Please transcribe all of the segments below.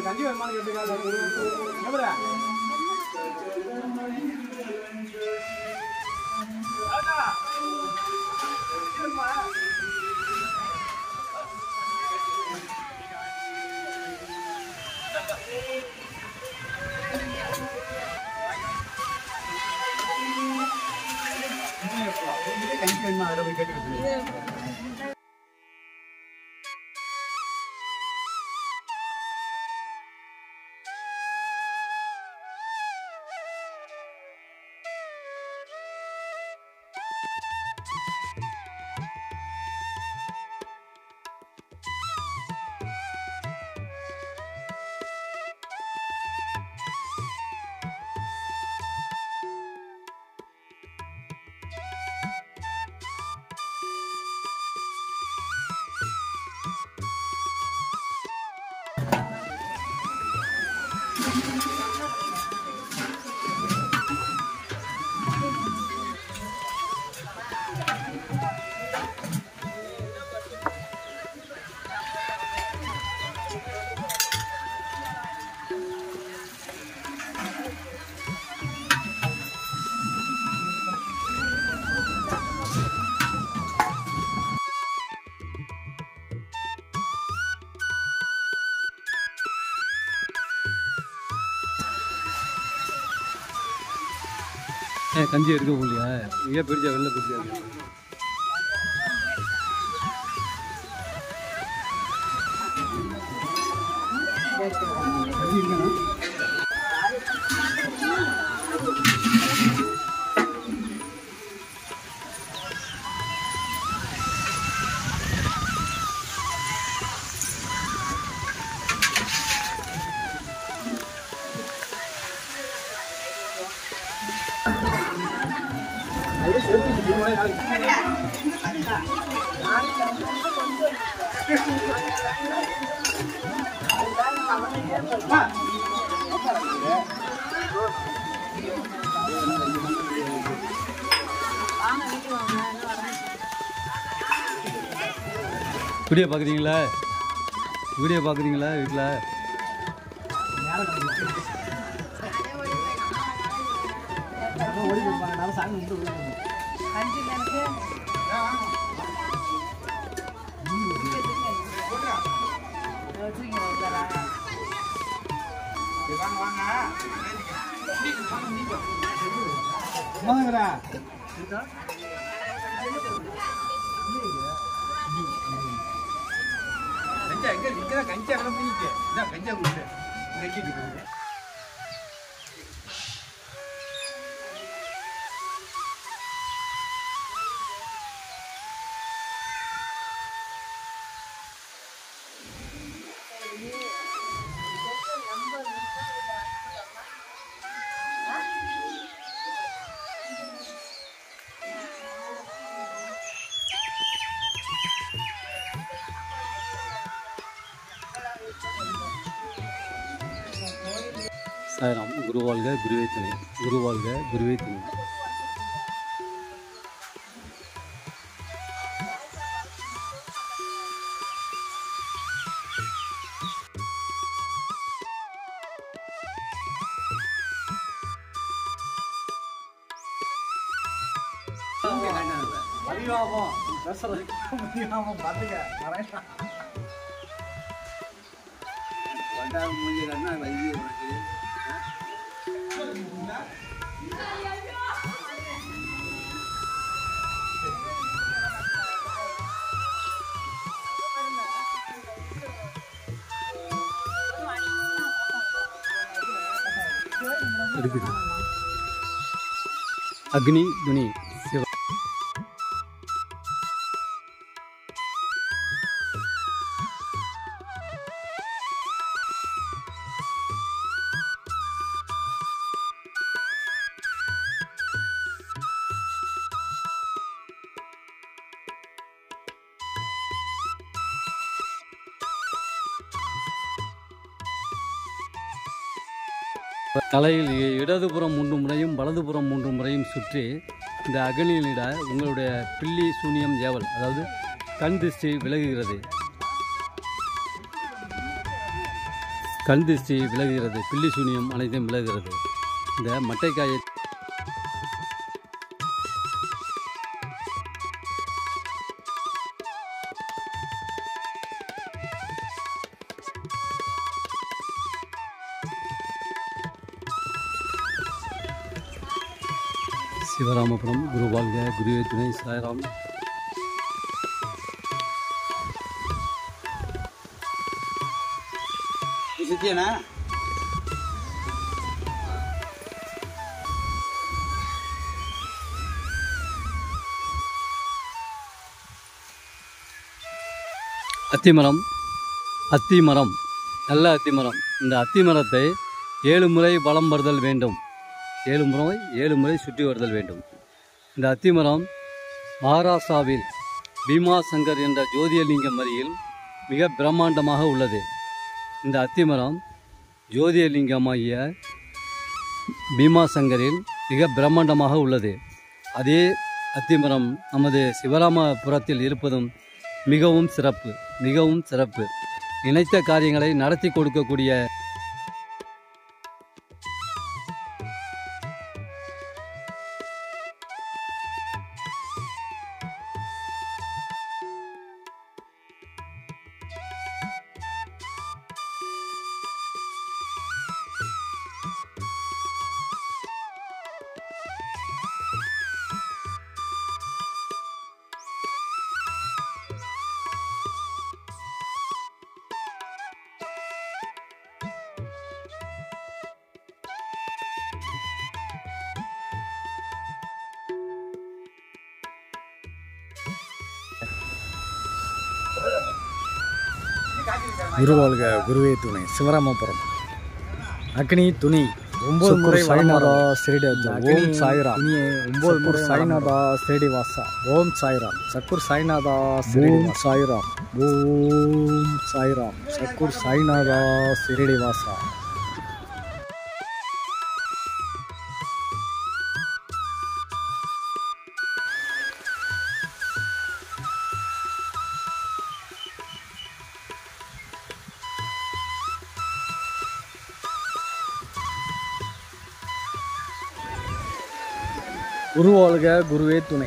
உங்களுக்கு கஞ்சி வேணுமான்னு கேட்டுக்காங்க எவ்வளோ கஞ்சி வேணுமா அதில் போய் கேட்டுக்கிட்டு ஏன் கஞ்சி எடுக்க போலியா ஏன் பிரிச்சா வெளில பிரிச்சா வீடியோ பார்க்குறீங்களா வீடியோ பார்க்குறீங்களா வீட்டில் ஓடி போயிருப்பாங்க நான் சாமி விட்டு விடுவேன் வாங்கடா கஞ்சா எங்க இங்க கஞ்சா எல்லாம் முடிஞ்சு இதான் கஞ்சா குடிச்சு கஞ்சிட்டு போகுது சாய்ராம் குருவாழ்க குருவே துணை குருவாழ்க குருவே துணை அதிகாமம் பேசுறது அதிகாமம் பார்த்துக்க வரேன் இருக்குது அக்னி துணி சிவ தலையில் இ- இடதுபுறம் மூன்று முறையும் வலதுபுறம் மூன்று முறையும் சுற்றி இந்த அகனியிலிட உங்களுடைய பில்லி சூனியம் ஏவல் அதாவது கண் திருஷ்டி விலகுகிறது கண் திருஷ்டி விலகுகிறது பில்லி சூனியம் அனைத்தும் விலகுகிறது இந்த மட்டைக்காயை சிவராமபுரம் குரு வாழ்க குருவே துணை சாய்ராம் நீ சித்தியானா அத்திமரம் அத்திமரம் நல்ல அத்திமரம் இந்த அத்திமரத்தை ஏழு முறை வலம் வருதல் வேண்டும் ஏழு முறை ஏழு முறை சுற்றி வருதல் வேண்டும் இந்த அத்திமரம் மகாராஷ்டிராவில் பீமாசங்கர் என்ற ஜோதியலிங்கம் வரியில் மிக பிரம்மாண்டமாக உள்ளது இந்த அத்திமரம் ஜோதியலிங்கமாகிய பீமாசங்கரில் மிக பிரம்மாண்டமாக உள்ளது அதே அத்திமரம் நமது சிவராமபுரத்தில் இருப்பதும் மிகவும் சிறப்பு மிகவும் சிறப்பு நினைத்த காரியங்களை நடத்தி கொடுக்கக்கூடிய குருவாழ்க குருவே துணை சிவராமபுரம் அக்னி துணி ஒன்பது முறை சாய்நாதா ஸ்ரீடி ஓம் சாய்ராம் ஒன்பது முறை சாய்நாதா ஸ்ரீடி வாசா ஓம் சாய்ராம் சக்குர் சாய்நாதா ஓம் சாய்ராம் ஓம் சாய்ராம் சக்குர் சாய்நாதா சிரிடி வாசா குருவாழ்க குருவே துணை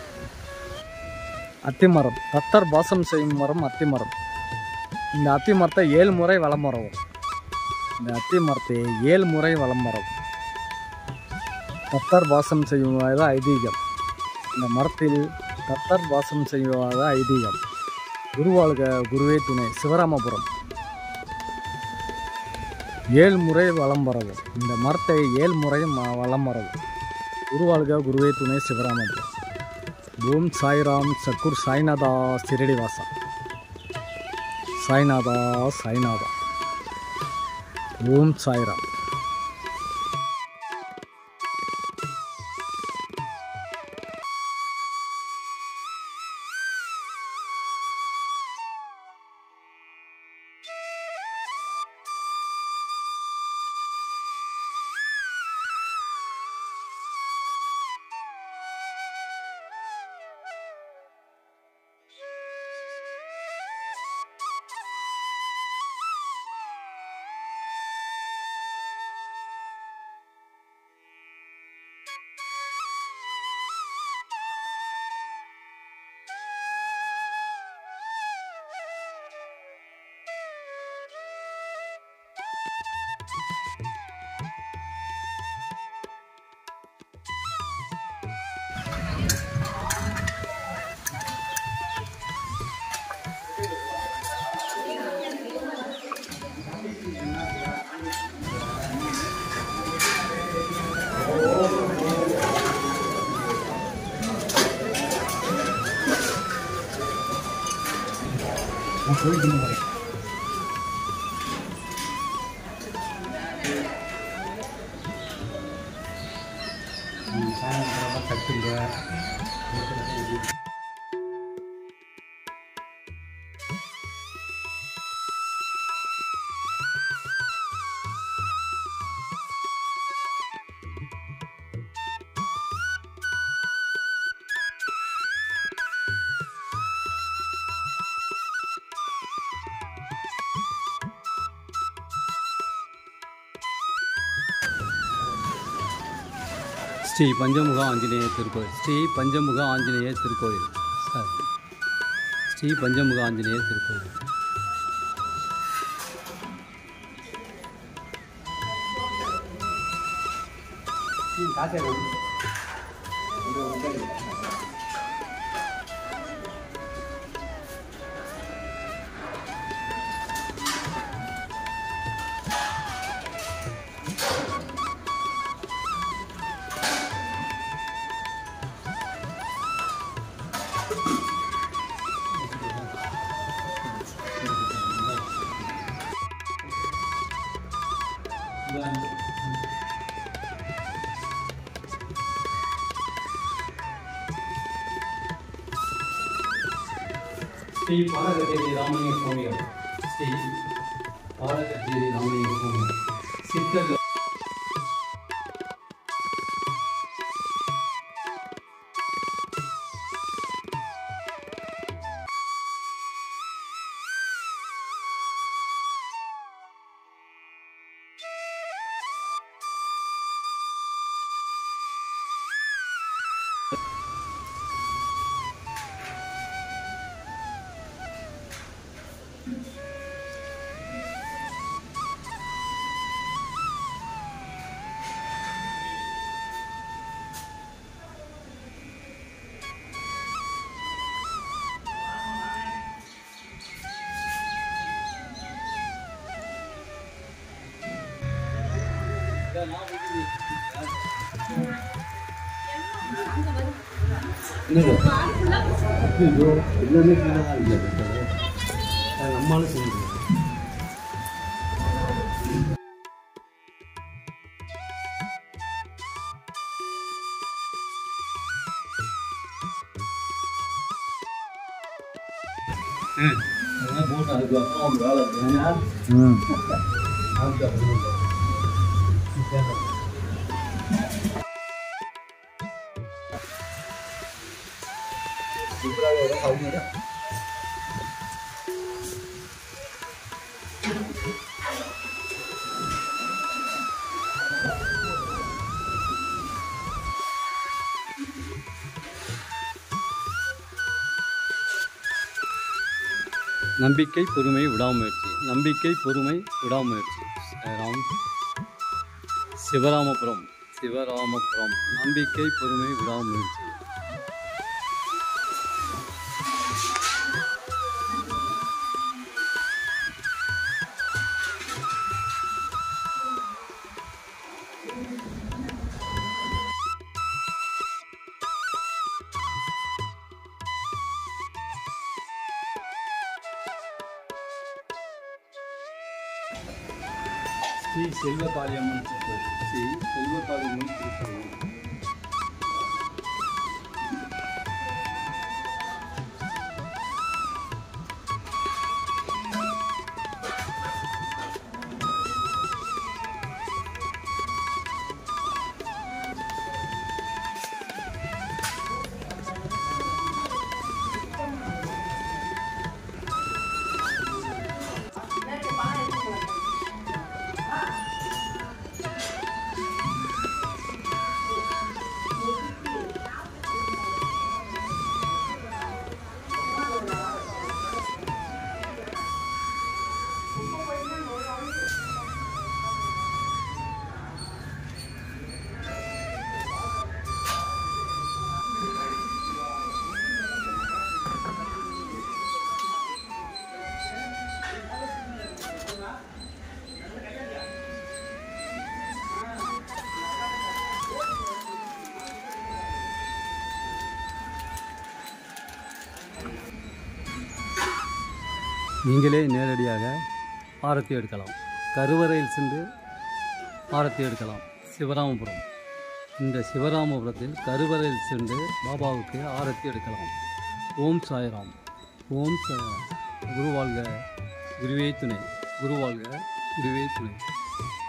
அத்திமரம் தத்தர் வாசம் செய்யும் மரம் அத்திமரம் இந்த அத்திமரத்தை ஏழு முறை வலம் வரவும் இந்த அத்திமரத்தை ஏழு முறை வலம் வரவும் தத்தர் வாசம் செய்வது ஐதீகம் இந்த மரத்தில் தத்தர் வாசம் செய்வது ஐதீகம் குருவாழ்க குருவே துணை சிவராமபுரம் ஏழு முறை வலம் வரவும் இந்த மரத்தை ஏழு முறை ம- வலம் வரவும் குருவாழ்க குருவே துணை சிவராமபுரம் ஓம் சாய்ராம் சக்குர் சாய்நாதா சிரடி வாசா சாய்நாதா சாய்நாதா ஓம் சாய்ராம் ஸ்ரீ பஞ்சமுக ஆஞ்சநேய திருக்கோயில் ஸ்ரீ பஞ்சமுக ஆஞ்சநேய திருக்கோயில் சார் ஸ்ரீ பஞ்சமுக ஆஞ்சநேய திருக்கோயில் காசே வேணும் ஸ்ரீ பாலகத்தேரி ராமலிங்க சுவாமிகள் ஸ்ரீ பாலகத்தேரி ராமலிங்க சுவாமிகள் சித்தர்கள் ஐயோ எல்லாமே கீழே தான் இருக்கு அது நம்மளால செய்ய முடியும் போட்டு அதுக்கப்புறம் அவங்க வேலை இருக்கு ம் நம்பிக்கை பொறுமை விடாமுயற்சி நம்பிக்கை பொறுமை விடாமுயற்சி ராம் சிவராமபுரம் சிவராமபுரம் நம்பிக்கை பொறுமை விடாமுயற்சி ஸ்ரீ செல்வகாளியம்மன் திருக்கோயில் ஸ்ரீ செல்வகாளியம்மன் திருக்கோயில் நீங்களே நேரடியாக ஆரத்தி எடுக்கலாம் கருவறையில் சென்று ஆரத்தி எடுக்கலாம் சிவராமபுரம் இந்த சிவராமபுரத்தில் கருவறையில் சென்று பாபாவுக்கு ஆரத்தி எடுக்கலாம் ஓம் சாய்ராம் ஓம் சாய்ராம் குருவாழ்க குருவே துணை குருவாழ்க குருவே துணை